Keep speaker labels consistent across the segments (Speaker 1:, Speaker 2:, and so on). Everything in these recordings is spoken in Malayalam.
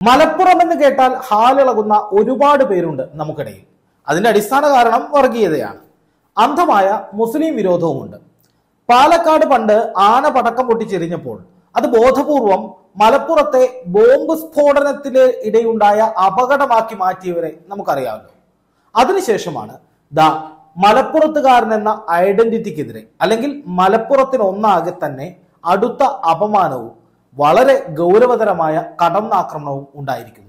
Speaker 1: മലപ്പുറം എന്ന് കേട്ടാൽ ഹാലിളകുന്ന ഒരുപാട് പേരുണ്ട് നമുക്കിടയിൽ അതിന്റെ അടിസ്ഥാന കാരണം വർഗീയതയാണ് അന്ധമായ മുസ്ലിം വിരോധവുമുണ്ട് പാലക്കാട് പണ്ട് ആന പടക്കം പൊട്ടിച്ചെരിഞ്ഞപ്പോൾ അത് ബോധപൂർവം മലപ്പുറത്തെ ബോംബ് സ്ഫോടനത്തിന് ഇടയുണ്ടായ അപകടമാക്കി മാറ്റിയവരെ നമുക്കറിയാമല്ലോ അതിനുശേഷമാണ് ദാ മലപ്പുറത്തുകാരൻ എന്ന ഐഡന്റിറ്റിക്കെതിരെ അല്ലെങ്കിൽ മലപ്പുറത്തിന് ഒന്നാകെ തന്നെ അടുത്ത അപമാനവും വളരെ ഗൗരവതരമായ കടന്നാക്രമണവും ഉണ്ടായിരിക്കുന്നത്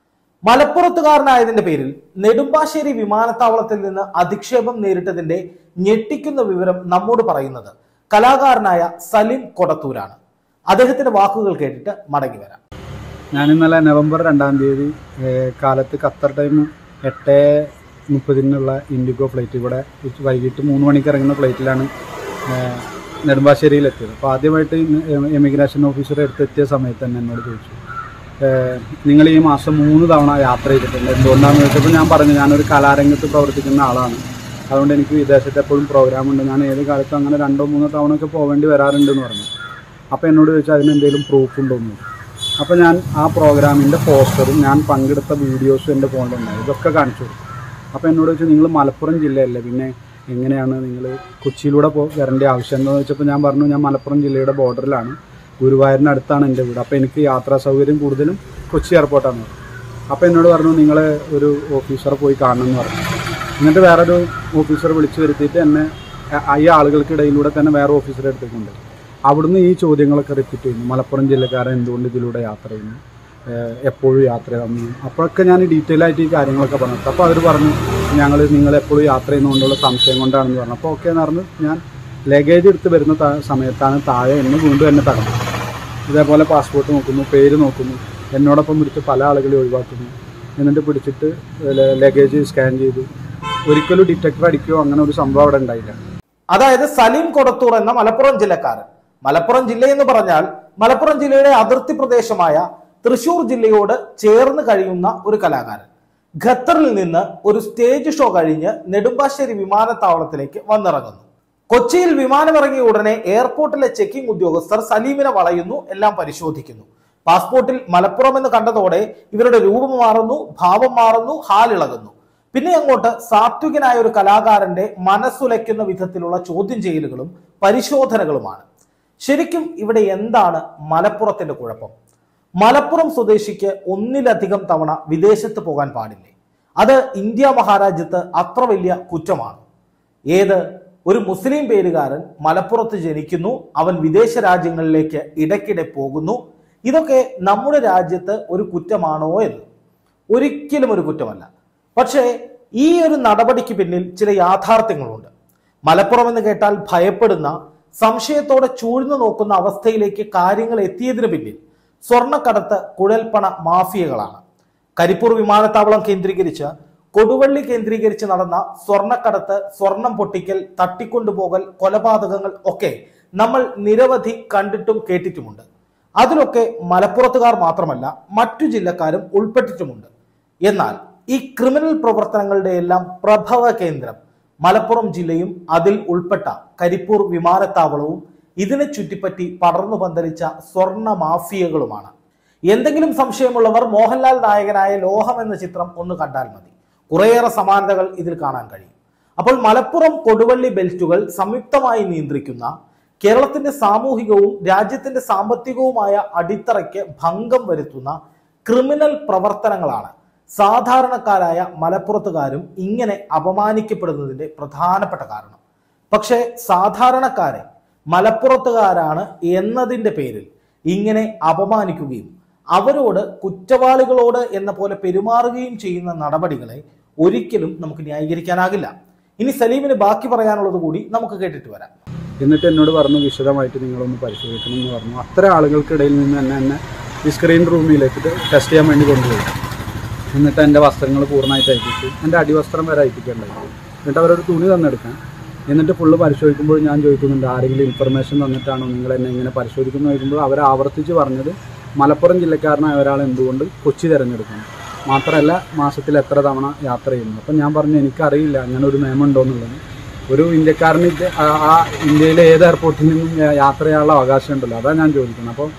Speaker 1: മലപ്പുറത്തുകാരനായതിന്റെ പേരിൽ നെടുമ്പാശ്ശേരി വിമാനത്താവളത്തിൽ നിന്ന് അധിക്ഷേപം നേരിട്ടതിന്റെ ഞെട്ടിക്കുന്ന വിവരം നമ്മോട് പറയുന്നത് കലാകാരനായ സലിം കൊടത്തൂരാണ് അദ്ദേഹത്തിന്റെ വാക്കുകൾ കേട്ടിട്ട് മടങ്ങി വരാം
Speaker 2: ഞാൻ ഇന്നലെ നവംബർ രണ്ടാം തീയതി ഏഹ്, കാലത്ത് ഖത്തർ ടൈം എട്ട് മുപ്പതിനുള്ള ഇൻഡിഗോ ഫ്ലൈറ്റ് ഇവിടെ ഉച്ച വൈകിട്ട് മൂന്ന് മണിക്ക് ഇറങ്ങുന്ന ഫ്ലൈറ്റിലാണ് ഏഹ്, നെടുമ്പാശ്ശേരിയിൽ എത്തിയത് അപ്പോൾ ആദ്യമായിട്ട് എമിഗ്രേഷൻ ഓഫീസർ അടുത്തെത്തിയ സമയത്ത് തന്നെ എന്നോട് ചോദിച്ചു ഏഹ്, നിങ്ങൾ ഈ മാസം മൂന്ന് തവണ യാത്ര ചെയ്തിട്ടുണ്ട് എന്തുകൊണ്ടാണെന്ന് ചോദിച്ചപ്പോൾ ഞാൻ പറഞ്ഞു ഞാനൊരു കലാരംഗത്ത് പ്രവർത്തിക്കുന്ന ആളാണ് അതുകൊണ്ട് എനിക്ക് വിദേശത്ത് എപ്പോഴും പ്രോഗ്രാം ഉണ്ട് ഞാൻ ഏത് കാലത്തും അങ്ങനെ രണ്ടോ മൂന്നോ തവണ ഒക്കെ പോകേണ്ടി വരാറുണ്ടെന്ന് പറഞ്ഞു അപ്പോൾ എന്നോട് ചോദിച്ചാൽ അതിന് എന്തെങ്കിലും പ്രൂഫ് ഉണ്ടോ എന്ന് ചോദിച്ചു. അപ്പോൾ ഞാൻ ആ പ്രോഗ്രാമിൻ്റെ പോസ്റ്ററും ഞാൻ പങ്കെടുത്ത വീഡിയോസും എൻ്റെ ഫോണിലുണ്ടായി ഇതൊക്കെ കാണിച്ചു കൊടുത്തു അപ്പോൾ എന്നോട് ചോദിച്ചു നിങ്ങൾ മലപ്പുറം ജില്ലയല്ലേ പിന്നെ എങ്ങനെയാണ് നിങ്ങൾ കൊച്ചിയിലൂടെ പോ വരേണ്ട ആവശ്യം എന്താണെന്ന് വെച്ചപ്പോൾ ഞാൻ പറഞ്ഞു ഞാൻ മലപ്പുറം ജില്ലയുടെ ബോർഡറിലാണ് ഗുരുവായൂരിന് അടുത്താണ് എൻ്റെ വീട് അപ്പോൾ എനിക്ക് യാത്രാ സൗകര്യം കൂടുതലും കൊച്ചി എയർപോർട്ടാണ് പറഞ്ഞു അപ്പോൾ എന്നോട് പറഞ്ഞു നിങ്ങൾ ഒരു ഓഫീസറെ പോയി കാണണം എന്ന് പറഞ്ഞു എന്നിട്ട് വേറൊരു ഓഫീസറെ വിളിച്ചു വരുത്തിയിട്ട് എന്നെ അ- ഈ ആളുകൾക്കിടയിലൂടെ തന്നെ വേറെ ഓഫീസറെ എടുത്തിട്ടുണ്ട് അവിടുന്ന് ഈ ചോദ്യങ്ങളൊക്കെ റിപ്പീറ്റ് ചെയ്യുന്നു മലപ്പുറം ജില്ലക്കാരൻ എന്തുകൊണ്ട് ഇതിലൂടെ യാത്ര ചെയ്യുന്നു ഏഹ് എപ്പോഴും യാത്ര തന്നു അപ്പോഴൊക്കെ ഞാൻ ഡീറ്റെയിൽ ആയിട്ട് ഈ കാര്യങ്ങളൊക്കെ പറഞ്ഞു അപ്പോൾ അവർ പറഞ്ഞു ഞങ്ങൾ നിങ്ങൾ എപ്പോഴും യാത്ര ചെയ്യുന്നതുകൊണ്ടുള്ള സംശയം കൊണ്ടാണെന്ന് പറഞ്ഞു അപ്പോൾ ഓക്കെ എന്ന് പറഞ്ഞ് ഞാൻ ലഗേജ് എടുത്ത് വരുന്ന ത- സമയത്താണ് താഴെ എന്നെ വീണ്ടും എന്നെ തടഞ്ഞു ഇതേപോലെ പാസ്പോർട്ട് നോക്കുന്നു പേര് നോക്കുന്നു എന്നോടൊപ്പം പിടിച്ച് പല ആളുകളെ ഒഴിവാക്കുന്നു എന്നിട്ട് പിടിച്ചിട്ട് ലഗേജ് സ്കാൻ ചെയ്തു ഒരിക്കലും ഡിറ്റക്ടർ അടിക്കുകയോ അങ്ങനെ ഒരു സംഭവം അവിടെ ഉണ്ടായില്ല
Speaker 1: അതായത് സലീം കൊടത്തൂർ എന്ന മലപ്പുറം ജില്ലക്കാരൻ മലപ്പുറം ജില്ല എന്ന് പറഞ്ഞാൽ മലപ്പുറം ജില്ലയുടെ അതിർത്തി പ്രദേശമായ തൃശൂർ ജില്ലയോട് ചേർന്ന് കഴിയുന്ന ഒരു കലാകാരൻ ഖത്തറിൽ നിന്ന് ഒരു സ്റ്റേജ് ഷോ കഴിഞ്ഞ് നെടുമ്പാശ്ശേരി വിമാനത്താവളത്തിലേക്ക് വന്നിറങ്ങുന്നു കൊച്ചിയിൽ വിമാനമിറങ്ങിയ ഉടനെ എയർപോർട്ടിലെ ചെക്കിംഗ് ഉദ്യോഗസ്ഥർ സലീമിനെ വളയുന്നു എല്ലാം പരിശോധിക്കുന്നു പാസ്പോർട്ടിൽ മലപ്പുറം എന്ന് കണ്ടതോടെ ഇവരുടെ രൂപം മാറുന്നു ഭാവം മാറുന്നു ഹാലിളകുന്നു പിന്നെ അങ്ങോട്ട് സാത്വികനായ ഒരു കലാകാരന്റെ മനസ്സുലയ്ക്കുന്ന വിധത്തിലുള്ള ചോദ്യം ചെയ്യലുകളും പരിശോധനകളുമാണ് ശരിക്കും ഇവിടെ എന്താണ് മലപ്പുറത്തിന്റെ കുഴപ്പം മലപ്പുറം സ്വദേശിക്ക് ഒന്നിലധികം തവണ വിദേശത്ത് പോകാൻ പാടില്ലേ അത് ഇന്ത്യ മഹാരാജ്യത്ത് അത്ര വലിയ കുറ്റമാണ് ഏത് ഒരു മുസ്ലിം പേരുകാരൻ മലപ്പുറത്ത് ജനിക്കുന്നു അവൻ വിദേശ രാജ്യങ്ങളിലേക്ക് ഇടയ്ക്കിടെ പോകുന്നു ഇതൊക്കെ നമ്മുടെ രാജ്യത്ത് ഒരു കുറ്റമാണോ എന്ന് ഒരിക്കലും ഒരു കുറ്റമല്ല പക്ഷേ ഈ ഒരു നടപടിക്ക് പിന്നിൽ ചില യാഥാർത്ഥ്യങ്ങളുണ്ട് മലപ്പുറം എന്ന് കേട്ടാൽ ഭയപ്പെടുന്ന സംശയത്തോടെ ചൂഴ്ന്നു നോക്കുന്ന അവസ്ഥയിലേക്ക് കാര്യങ്ങൾ എത്തിയതിനു പിന്നിൽ സ്വർണ്ണക്കടത്ത് കുഴൽപ്പണ മാഫിയകളാണ് കരിപ്പൂർ വിമാനത്താവളം കേന്ദ്രീകരിച്ച് കൊടുവള്ളി കേന്ദ്രീകരിച്ച് നടന്ന സ്വർണ്ണക്കടത്ത് സ്വർണം പൊട്ടിക്കൽ തട്ടിക്കൊണ്ടുപോകൽ കൊലപാതകങ്ങൾ ഒക്കെ നമ്മൾ നിരവധി കണ്ടിട്ടും കേട്ടിട്ടുമുണ്ട് അതിലൊക്കെ മലപ്പുറത്തുകാർ മാത്രമല്ല മറ്റു ജില്ലക്കാരും ഉൾപ്പെട്ടിട്ടുമുണ്ട് എന്നാൽ ഈ ക്രിമിനൽ പ്രവർത്തനങ്ങളുടെ എല്ലാം പ്രഭവ കേന്ദ്രം മലപ്പുറം ജില്ലയും അതിൽ ഉൾപ്പെട്ട കരിപ്പൂർ വിമാനത്താവളവും ഇതിനെ ചുറ്റിപ്പറ്റി പടർന്നു പന്തലിച്ച സ്വർണ്ണ മാഫിയകളുമാണ് എന്തെങ്കിലും സംശയമുള്ളവർ മോഹൻലാൽ നായകനായ ലോഹം എന്ന ചിത്രം ഒന്ന് കണ്ടാൽ മതി കുറേയേറെ സമാനതകൾ ഇതിൽ കാണാൻ കഴിയും അപ്പോൾ മലപ്പുറം കൊടുവള്ളി ബെൽറ്റുകൾ സംയുക്തമായി നിയന്ത്രിക്കുന്ന കേരളത്തിന്റെ സാമൂഹികവും രാജ്യത്തിന്റെ സാമ്പത്തികവുമായ അടിത്തറയ്ക്ക് ഭംഗം വരുത്തുന്ന ക്രിമിനൽ പ്രവർത്തനങ്ങളാണ് സാധാരണക്കാരായ മലപ്പുറത്തുകാരും ഇങ്ങനെ അപമാനിക്കപ്പെടുന്നതിന്റെ പ്രധാനപ്പെട്ട കാരണം പക്ഷേ സാധാരണക്കാരെ മലപ്പുറത്തുകാരാണ് എന്നതിന്റെ പേരിൽ ഇങ്ങനെ അപമാനിക്കുകയും അവരോട് കുറ്റവാളികളോട് എന്ന പോലെ പെരുമാറുകയും ചെയ്യുന്ന നടപടികളെ ഒരിക്കലും നമുക്ക് ന്യായീകരിക്കാനാകില്ല ഇനി സലീമിന് ബാക്കി പറയാനുള്ളത് കൂടി നമുക്ക് കേട്ടിട്ട് വരാം
Speaker 2: എന്നിട്ട് എന്നോട് പറഞ്ഞു വിശദമായിട്ട് നിങ്ങളൊന്ന് പരിശോധിക്കണം എന്ന് പറഞ്ഞു അത്ര ആളുകൾക്കിടയിൽ നിന്ന് തന്നെ എന്നെ ഈ സ്ക്രീൻ റൂമിലേക്ക് ടെസ്റ്റ് ചെയ്യാൻ വേണ്ടി കൊണ്ടുപോയി എന്നിട്ട് എൻ്റെ വസ്ത്രങ്ങൾ പൂർണ്ണമായിട്ട് അയപ്പിച്ചു എൻ്റെ അടിവസ്ത്രം വരെ അയപ്പിക്കേണ്ടായി എന്നിട്ട് അവരൊരു തുണി തന്നെടുക്കാൻ എന്നിട്ട് ഫുള്ള് പരിശോധിക്കുമ്പോൾ ഞാൻ ചോദിക്കുന്നുണ്ട് ആരെങ്കിലും ഇൻഫർമേഷൻ തന്നിട്ടാണോ നിങ്ങൾ എന്നെ ഇങ്ങനെ പരിശോധിക്കുന്നു ചോദിക്കുമ്പോൾ അവർ ആവർത്തിച്ച് പറഞ്ഞത് മലപ്പുറം ജില്ലക്കാരനായ ഒരാൾ എന്തുകൊണ്ട് കൊച്ചി തിരഞ്ഞെടുക്കുന്നു മാത്രമല്ല മാസത്തിൽ എത്ര തവണ യാത്ര ചെയ്യുന്നു അപ്പം ഞാൻ പറഞ്ഞു എനിക്കറിയില്ല അങ്ങനെ ഒരു നിയമം ഉണ്ടോ എന്നുള്ളത് ഒരു ഇന്ത്യക്കാരന് ഇത് ആ- ആ ഇന്ത്യയിലെ ഏത് എയർപോർട്ടിൽ നിന്നും യാ- യാത്ര ചെയ്യാനുള്ള അവകാശം ഉണ്ടല്ലോ അതാണ് ഞാൻ ചോദിക്കുന്നത് അപ്പോൾ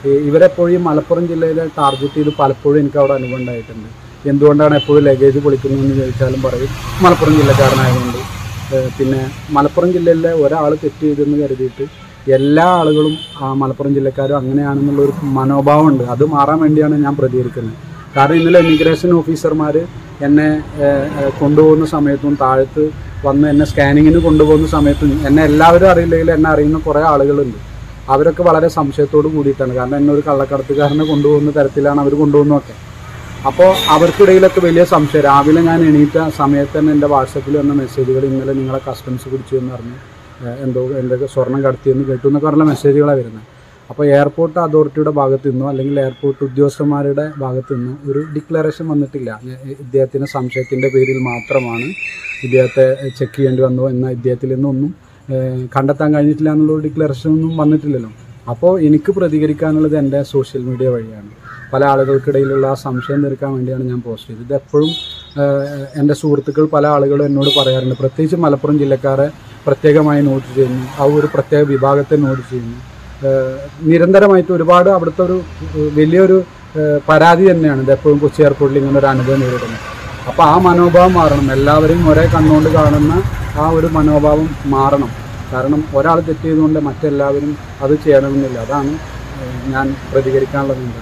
Speaker 2: ഈ ഇവരെപ്പോഴും ഈ മലപ്പുറം ജില്ലയിലെ ടാർഗറ്റ് ചെയ്ത് പലപ്പോഴും എനിക്ക് അവിടെ അനുഭവം ഉണ്ടായിട്ടുണ്ട് എന്തുകൊണ്ടാണ് എപ്പോഴും ലഗേജ് പൊളിക്കുന്നതെന്ന് ചോദിച്ചാലും പറയും മലപ്പുറം ജില്ലക്കാരനായതുകൊണ്ട് ഏഹ് പിന്നെ മലപ്പുറം ജില്ലയിലെ ഒരാൾ തെറ്റ് ചെയ്തെന്ന് കരുതിയിട്ട് എല്ലാ ആളുകളും ആ മലപ്പുറം ജില്ലക്കാരും അങ്ങനെയാണെന്നുള്ളൊരു മനോഭാവമുണ്ട് അത് മാറാൻ വേണ്ടിയാണ് ഞാൻ പ്രതികരിക്കുന്നത് കാരണം ഇന്നലെ ഇമിഗ്രേഷൻ ഓഫീസർമാർ എന്നെ ഏഹ്, ഏഹ്, കൊണ്ടുപോകുന്ന സമയത്തും താഴത്ത് വന്ന് എന്നെ സ്കാനിങ്ങിന് കൊണ്ടുപോകുന്ന സമയത്തും എന്നെ എല്ലാവരും അറിയില്ലെങ്കിൽ എന്നെ അറിയുന്ന കുറേ ആളുകളുണ്ട് അവരൊക്കെ വളരെ സംശയത്തോട് കൂടിയിട്ടാണ് കാരണം എന്നെ ഒരു കള്ളക്കടത്തുകാരനെ കൊണ്ടുപോകുന്ന തരത്തിലാണ് അവർ കൊണ്ടുപോകുന്നതൊക്കെ അപ്പോൾ അവർക്കിടയിലൊക്കെ വലിയ സംശയം രാവിലെ ഞാൻ എണീറ്റ സമയത്ത് തന്നെ എൻ്റെ വാട്സപ്പിൽ വന്ന മെസ്സേജുകൾ ഇന്നലെ നിങ്ങളെ കസ്റ്റംസ് പിടിച്ചു എന്ന് പറഞ്ഞ് ഏഹ് എന്തോ എന്തൊക്കെ സ്വർണം കടത്തിയെന്ന് കേട്ടു എന്നൊക്കെ പറഞ്ഞ മെസ്സേജുകളാണ് വരുന്നത് അപ്പോൾ എയർപോർട്ട് അതോറിറ്റിയുടെ ഭാഗത്തു നിന്നോ അല്ലെങ്കിൽ എയർപോർട്ട് ഉദ്യോഗസ്ഥന്മാരുടെ ഭാഗത്തു നിന്നോ ഒരു ഡിക്ലറേഷൻ വന്നിട്ടില്ല ഏഹ് ഇദ്ദേഹത്തിന് സംശയത്തിൻ്റെ പേരിൽ മാത്രമാണ് ഇദ്ദേഹത്തെ ചെക്ക് ചെയ്യേണ്ടി വന്നു എന്ന ഇദ്ദേഹത്തിൽ നിന്നൊന്നും ഏഹ് കണ്ടെത്താൻ കഴിഞ്ഞിട്ടില്ല എന്നുള്ള ഡിക്ലറേഷൻ ഒന്നും വന്നിട്ടില്ലല്ലോ അപ്പോൾ എനിക്ക് പ്രതികരിക്കാനുള്ളത് എൻ്റെ സോഷ്യൽ മീഡിയ വഴിയാണ് പല ആളുകൾക്കിടയിലുള്ള ആ സംശയം തീർക്കാൻ വേണ്ടിയാണ് ഞാൻ പോസ്റ്റ് ചെയ്തത് ഇത് എപ്പോഴും ഏഹ്, എൻ്റെ സുഹൃത്തുക്കൾ പല ആളുകളും എന്നോട് പറയാറുണ്ട് പ്രത്യേകിച്ച് മലപ്പുറം ജില്ലക്കാരെ പ്രത്യേകമായി നോട്ട് ചെയ്യുന്നു ആ ഒരു പ്രത്യേക വിഭാഗത്തെ നോട്ട് ചെയ്യുന്നു ഏഹ്, നിരന്തരമായിട്ട് ഒരുപാട് അവിടുത്തെ ഒരു ഏഹ്, വലിയൊരു ഏഹ്, പരാതി തന്നെയാണ് ഇത് എപ്പോഴും കൊച്ചി എയർപോർട്ടിൽ ഇങ്ങനെ ഒരു അനുഭവം നേരിടുന്നത് അപ്പോൾ ആ മനോഭാവം മാറണം എല്ലാവരെയും ഒരേ കണ്ണുകൊണ്ട് കാണുന്ന ആ ഒരു മനോഭാവം മാറണം കാരണം ഒരാൾ തെറ്റ് ചെയ്തുകൊണ്ട് മറ്റെല്ലാവരും അത് ചെയ്യണമെന്നില്ല അതാണ് ഏഹ്, ഞാൻ പ്രതികരിക്കാനുള്ളത് എന്താണ്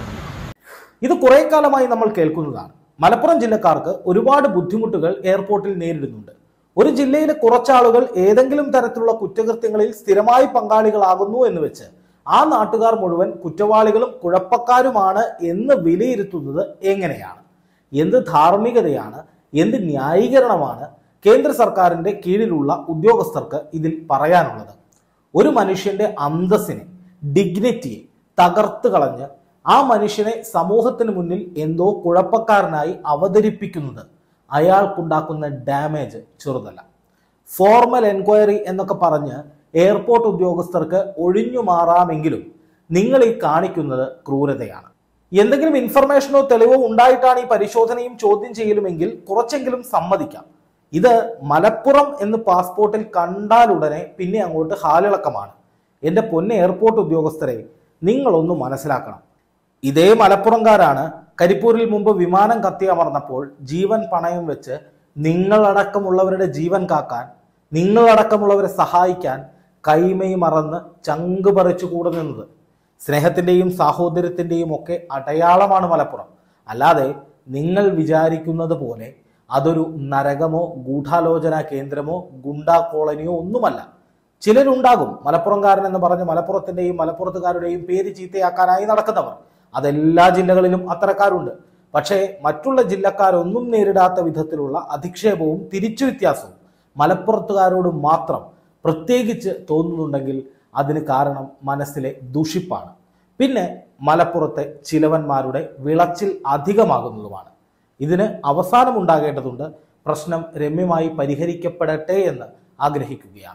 Speaker 1: ഇത് കുറെ കാലമായി നമ്മൾ കേൾക്കുന്നതാണ് മലപ്പുറം ജില്ലക്കാർക്ക് ഒരുപാട് ബുദ്ധിമുട്ടുകൾ എയർപോർട്ടിൽ നേരിടുന്നുണ്ട് ഒരു ജില്ലയിലെ കുറച്ചാളുകൾ ഏതെങ്കിലും തരത്തിലുള്ള കുറ്റകൃത്യങ്ങളിൽ സ്ഥിരമായി പങ്കാളികളാകുന്നു എന്ന് വെച്ച് ആ നാട്ടുകാർ മുഴുവൻ കുറ്റവാളികളും കുഴപ്പക്കാരുമാണ് എന്ന് വിലയിരുത്തുന്നത് എങ്ങനെയാണ് എന്ത് ധാർമ്മികതയാണ് എന്ത് ന്യായീകരണമാണ് കേന്ദ്ര സർക്കാരിന്റെ കീഴിലുള്ള ഉദ്യോഗസ്ഥർക്ക് ഇതിൽ പറയാനുള്ളത് ഒരു മനുഷ്യന്റെ അന്തസ്സിനെ ഡിഗ്നിറ്റിയെ തകർത്ത് കളഞ്ഞ് ആ മനുഷ്യനെ സമൂഹത്തിന് മുന്നിൽ എന്തോ കുഴപ്പക്കാരനായി അവതരിപ്പിക്കുന്നത് അയാൾക്കുണ്ടാക്കുന്ന ഡാമേജ് ചെറുതല്ല ഫോർമൽ എൻക്വയറി എന്നൊക്കെ പറഞ്ഞ് എയർപോർട്ട് ഉദ്യോഗസ്ഥർക്ക് ഒഴിഞ്ഞു മാറാമെങ്കിലും നിങ്ങൾ ഈ കാണിക്കുന്നത് ക്രൂരതയാണ് എന്തെങ്കിലും ഇൻഫർമേഷനോ തെളിവോ ഉണ്ടായിട്ടാണ് ഈ പരിശോധനയും ചോദ്യം ചെയ്യലുമെങ്കിൽ കുറച്ചെങ്കിലും സമ്മതിക്കാം ഇത് മലപ്പുറം എന്ന് പാസ്പോർട്ടിൽ കണ്ടാലുടനെ പിന്നെ അങ്ങോട്ട് ഹാലിളക്കമാണ് എന്റെ പൊന്ന എയർപോർട്ട് ഉദ്യോഗസ്ഥരെ നിങ്ങളൊന്ന് മനസ്സിലാക്കണം ഇതേ മലപ്പുറംകാരാണ് കരിപ്പൂരിൽ മുമ്പ് വിമാനം കത്തിയമർന്നപ്പോൾ ജീവൻ പണയം വെച്ച് നിങ്ങളടക്കമുള്ളവരുടെ ജീവൻ കാക്കാൻ നിങ്ങളടക്കമുള്ളവരെ സഹായിക്കാൻ കൈമൈ മറന്ന് ചങ്ക് പറിച്ചു കൂടെ നിന്നത് സ്നേഹത്തിന്റെയും സാഹോദര്യത്തിന്റെയും ഒക്കെ അടയാളമാണ് മലപ്പുറം അല്ലാതെ നിങ്ങൾ വിചാരിക്കുന്നത് പോലെ അതൊരു നരകമോ ഗൂഢാലോചന കേന്ദ്രമോ ഗുണ്ടാ കോളനിയോ ഒന്നുമല്ല ചിലരുണ്ടാകും മലപ്പുറംകാരൻ എന്ന് പറഞ്ഞ് മലപ്പുറത്തിന്റെയും മലപ്പുറത്തുകാരുടെയും പേര് ചീത്തയാക്കാനായി നടക്കുന്നവർ അതെല്ലാ ജില്ലകളിലും അത്തരക്കാരുണ്ട് പക്ഷേ മറ്റുള്ള ജില്ലക്കാരൊന്നും നേരിടാത്ത വിധത്തിലുള്ള അധിക്ഷേപവും തിരിച്ചു വ്യത്യാസവും മലപ്പുറത്തുകാരോട് മാത്രം പ്രത്യേകിച്ച് തോന്നുന്നുണ്ടെങ്കിൽ അതിന് കാരണം മനസ്സിലെ ദുഷിപ്പാണ് പിന്നെ മലപ്പുറത്തെ ചിലവന്മാരുടെ വിളച്ചിൽ അധികമാകുന്നതുമാണ് ഇതിന് അവസാനമുണ്ടാകേണ്ടതുണ്ട് പ്രശ്നം രമ്യമായി പരിഹരിക്കപ്പെടട്ടെ എന്ന് ആഗ്രഹിക്കുകയാണ്